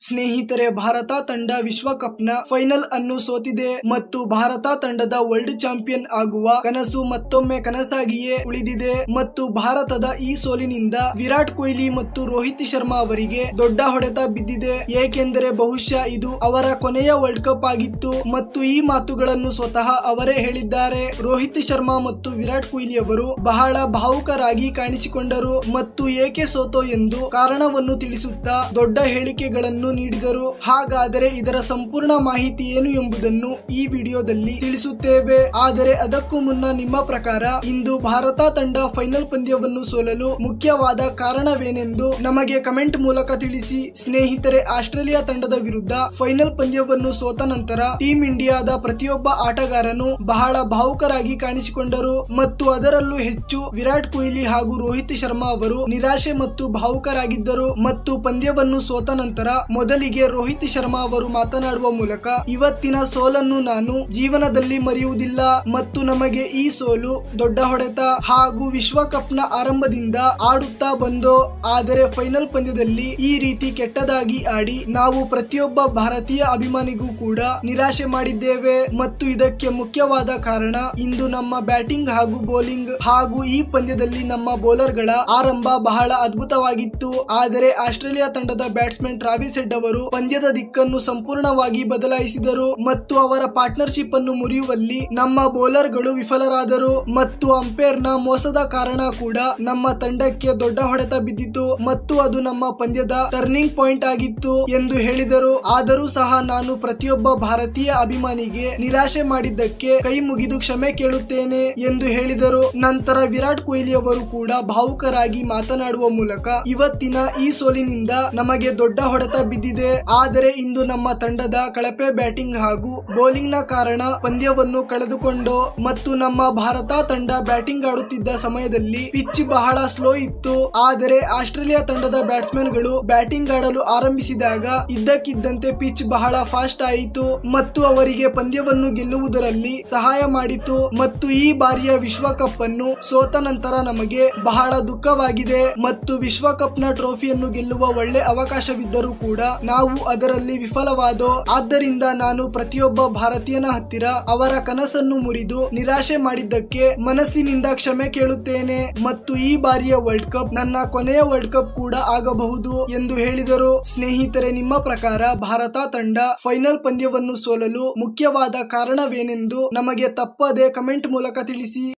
ಸ್ನೇಹಿತರೆ ಭಾರತ ತಂಡ ವಿಶ್ವಕಪ್ನ ಫೈನಲ್ ಅನ್ನು ಸೋತಿದೆ ಮತ್ತು ಭಾರತ ತಂಡದ ವರ್ಲ್ಡ್ ಚಾಂಪಿಯನ್ ಆಗುವ ಕನಸು ಮತ್ತೊಮ್ಮೆ ಕನಸಾಗಿಯೇ ಉಳಿದಿದೆ ಮತ್ತು ಭಾರತದ ಈ ಸೋಲಿನಿಂದ ವಿರಾಟ್ ಕೊಹ್ಲಿ ಮತ್ತು ರೋಹಿತ್ ಶರ್ಮಾ ಅವರಿಗೆ ದೊಡ್ಡ ಹೊಡೆತ ಬಿದ್ದಿದೆ ಏಕೆಂದರೆ ಬಹುಶಃ ಇದು ಅವರ ಕೊನೆಯ ವರ್ಲ್ಡ್ ಕಪ್ ಆಗಿತ್ತು ಮತ್ತು ಈ ಮಾತುಗಳನ್ನು ಸ್ವತಃ ಅವರೇ ಹೇಳಿದ್ದಾರೆ ರೋಹಿತ್ ಶರ್ಮಾ ಮತ್ತು ವಿರಾಟ್ ಕೊಹ್ಲಿ ಅವರು ಬಹಳ ಭಾವುಕರಾಗಿ ಕಾಣಿಸಿಕೊಂಡರು ಮತ್ತು ಏಕೆ ಸೋತೋ ಎಂದು ಕಾರಣವನ್ನು ತಿಳಿಸುತ್ತಾ ದೊಡ್ಡ ಹೇಳಿಕೆಗಳನ್ನು ನೀಡಿದರು ಹಾಗಾದರೆ ಇದರ ಸಂಪೂರ್ಣ ಮಾಹಿತಿ ಏನು ಎಂಬುದನ್ನು ಈ ವಿಡಿಯೋದಲ್ಲಿ ತಿಳಿಸುತ್ತೇವೆ ಆದರೆ ಅದಕ್ಕೂ ಮುನ್ನ ನಿಮ್ಮ ಪ್ರಕಾರ ಇಂದು ಭಾರತ ತಂಡ ಫೈನಲ್ ಪಂದ್ಯವನ್ನು ಸೋಲಲು ಮುಖ್ಯವಾದ ಕಾರಣವೇನೆಂದು ನಮಗೆ ಕಮೆಂಟ್ ಮೂಲಕ ತಿಳಿಸಿ ಸ್ನೇಹಿತರೆ ಆಸ್ಟ್ರೇಲಿಯಾ ತಂಡದ ವಿರುದ್ಧ ಫೈನಲ್ ಪಂದ್ಯವನ್ನು ಸೋತ ನಂತರ ಟೀಂ ಇಂಡಿಯಾದ ಪ್ರತಿಯೊಬ್ಬ ಆಟಗಾರನು ಬಹಳ ಭಾವುಕರಾಗಿ ಕಾಣಿಸಿಕೊಂಡರು ಮತ್ತು ಅದರಲ್ಲೂ ಹೆಚ್ಚು ವಿರಾಟ್ ಕೊಹ್ಲಿ ಹಾಗೂ ರೋಹಿತ್ ಶರ್ಮಾ ಅವರು ನಿರಾಶೆ ಮತ್ತು ಭಾವುಕರಾಗಿದ್ದರು ಮತ್ತು ಪಂದ್ಯವನ್ನು ಸೋತ ನಂತರ ಮೊದಲಿಗೆ ರೋಹಿತ್ ಶರ್ಮಾ ಅವರು ಮಾತನಾಡುವ ಮೂಲಕ ಇವತ್ತಿನ ಸೋಲನ್ನು ನಾನು ಜೀವನದಲ್ಲಿ ಮರೆಯುವುದಿಲ್ಲ ಮತ್ತು ನಮಗೆ ಈ ಸೋಲು ದೊಡ್ಡ ಹೊಡೆತ ಹಾಗೂ ವಿಶ್ವಕಪ್ನ ಆರಂಭದಿಂದ ಆಡುತ್ತಾ ಬಂದೋ ಆದರೆ ಫೈನಲ್ ಪಂದ್ಯದಲ್ಲಿ ಈ ರೀತಿ ಕೆಟ್ಟದಾಗಿ ಆಡಿ ನಾವು ಪ್ರತಿಯೊಬ್ಬ ಭಾರತೀಯ ಅಭಿಮಾನಿಗೂ ಕೂಡ ನಿರಾಶೆ ಮಾಡಿದ್ದೇವೆ ಮತ್ತು ಇದಕ್ಕೆ ಮುಖ್ಯವಾದ ಕಾರಣ ಇಂದು ನಮ್ಮ ಬ್ಯಾಟಿಂಗ್ ಹಾಗೂ ಬೌಲಿಂಗ್ ಹಾಗೂ ಈ ಪಂದ್ಯದಲ್ಲಿ ನಮ್ಮ ಬೌಲರ್ಗಳ ಆರಂಭ ಬಹಳ ಅದ್ಭುತವಾಗಿತ್ತು ಆದರೆ ಆಸ್ಟ್ರೇಲಿಯಾ ತಂಡದ ಬ್ಯಾಟ್ಸ್ಮನ್ ಟ್ರಾವಿಸ್ ಹೆಡ್ ಅವರು ಪಂದ್ಯದ ದಿಕ್ಕನ್ನು ಸಂಪೂರ್ಣವಾಗಿ ಬದಲಾಯಿಸಿದರು ಮತ್ತು ಅವರ ಪಾರ್ಟ್ನರ್ಶಿಪ್ ಅನ್ನು ಮುರಿಯುವಲ್ಲಿ ನಮ್ಮ ಬೌಲರ್ಗಳು ವಿಫಲರಾದರು ಮತ್ತು ಅಂಪೈರ್ ನ ಮೋಸದ ಕಾರಣ ಕೂಡ ನಮ್ಮ ತಂಡಕ್ಕೆ ದೊಡ್ಡ ಹೊಡೆತ ಬಿದ್ದಿತು ಮತ್ತು ಅದು ನಮ್ಮ ಪಂದ್ಯದ ಟರ್ನಿಂಗ್ ಪಾಯಿಂಟ್ ಆಗಿತ್ತು ಎಂದು ಹೇಳಿದರು ಆದರೂ ಸಹ ನಾನು ಪ್ರತಿಯೊಬ್ಬ ಭಾರತೀಯ ಅಭಿಮಾನಿಗೆ ನಿರಾಶೆ ಮಾಡಿದ್ದಕ್ಕೆ ಕೈ ಮುಗಿದು ಕ್ಷಮೆ ಕೇಳುತ್ತೇನೆ ಎಂದು ಹೇಳಿದರು ನಂತರ ವಿರಾಟ್ ಕೊಹ್ಲಿ ಅವರು ಕೂಡ ಭಾವುಕರಾಗಿ ಮಾತನಾಡುವ ಮೂಲಕ ಇವತ್ತಿನ ಈ ಸೋಲಿನಿಂದ ನಮಗೆ ದೊಡ್ಡ ಹೊಡೆತ ಬಿದ್ದಿದೆ ಆದರೆ ಇಂದು ನಮ್ಮ ತಂಡದ ಕಳಪೆ ಬ್ಯಾಟಿಂಗ್ ಹಾಗೂ ಬೌಲಿಂಗ್ ನ ಕಾರಣ ಪಂದ್ಯವನ್ನು ಕಳೆದುಕೊಂಡು ಮತ್ತು ನಮ್ಮ ಭಾರತ ತಂಡ ಬ್ಯಾಟಿಂಗ್ ಆಡುತ್ತಿದ್ದ ಸಮಯದಲ್ಲಿ ಪಿಚ್ ಬಹಳ ಸ್ಲೋ ಇತ್ತು ಆದರೆ ಆಸ್ಟ್ರೇಲಿಯಾ ತಂಡದ ಬ್ಯಾಟ್ಸ್ಮನ್ ಗಳು ಬ್ಯಾಟಿಂಗ್ ಆಡಲು ಆರಂಭಿಸಿದಾಗ ಇದ್ದಕ್ಕಿದ್ದಂತೆ ಪಿಚ್ ಬಹಳ ಫಾಸ್ಟ್ ಆಯಿತು ಮತ್ತು ಅವರಿಗೆ ಪಂದ್ಯವನ್ನು ಗೆಲ್ಲುವುದರಲ್ಲಿ ಸಹಾಯ ಮಾಡಿತು ಮತ್ತು ಈ ಬಾರಿಯ ವಿಶ್ವಕಪ್ ಅನ್ನು ಸೋತ ನಂತರ ನಮಗೆ ಬಹಳ ದುಃಖವಾಗಿದೆ ಮತ್ತು ವಿಶ್ವಕಪ್ ನ ಟ್ರೋಫಿಯನ್ನು ಗೆಲ್ಲುವ ಒಳ್ಳೆ ಅವಕಾಶವಿದ್ದರೂ ಕೂಡ ನಾವು ಅದರಲ್ಲಿ ವಿಫಲವಾದೋ ಆದ್ದರಿಂದ ನಾನು ಪ್ರತಿಯೊಬ್ಬ ಭಾರತೀಯನ ಹತ್ತಿರ ಅವರ ಕನಸನ್ನು ಮುರಿದು ನಿರಾಶೆ ಮಾಡಿದ್ದಕ್ಕೆ ಮನಸ್ಸಿನಿಂದ ಕ್ಷಮೆ ಕೇಳುತ್ತೇನೆ ಮತ್ತು ಈ ಬಾರಿಯ ವರ್ಲ್ಡ್ ಕಪ್ ನನ್ನ ಕೊನೆಯ ವರ್ಲ್ಡ್ ಕಪ್ ಕೂಡ ಆಗಬಹುದು ಎಂದು ಹೇಳಿದರು ಸ್ನೇಹಿತರೆ ನಿಮ್ಮ ಪ್ರಕಾರ ಭಾರತ ತಂಡ ಫೈನಲ್ ಪಂದ್ಯವನ್ನು ಸೋಲಲು ಮುಖ್ಯವಾದ ಕಾರಣವೇನೆಂದು ನಮಗೆ ತಪ್ಪದೆ ಕಮೆಂಟ್ ಮೂಲಕ ತಿಳಿಸಿ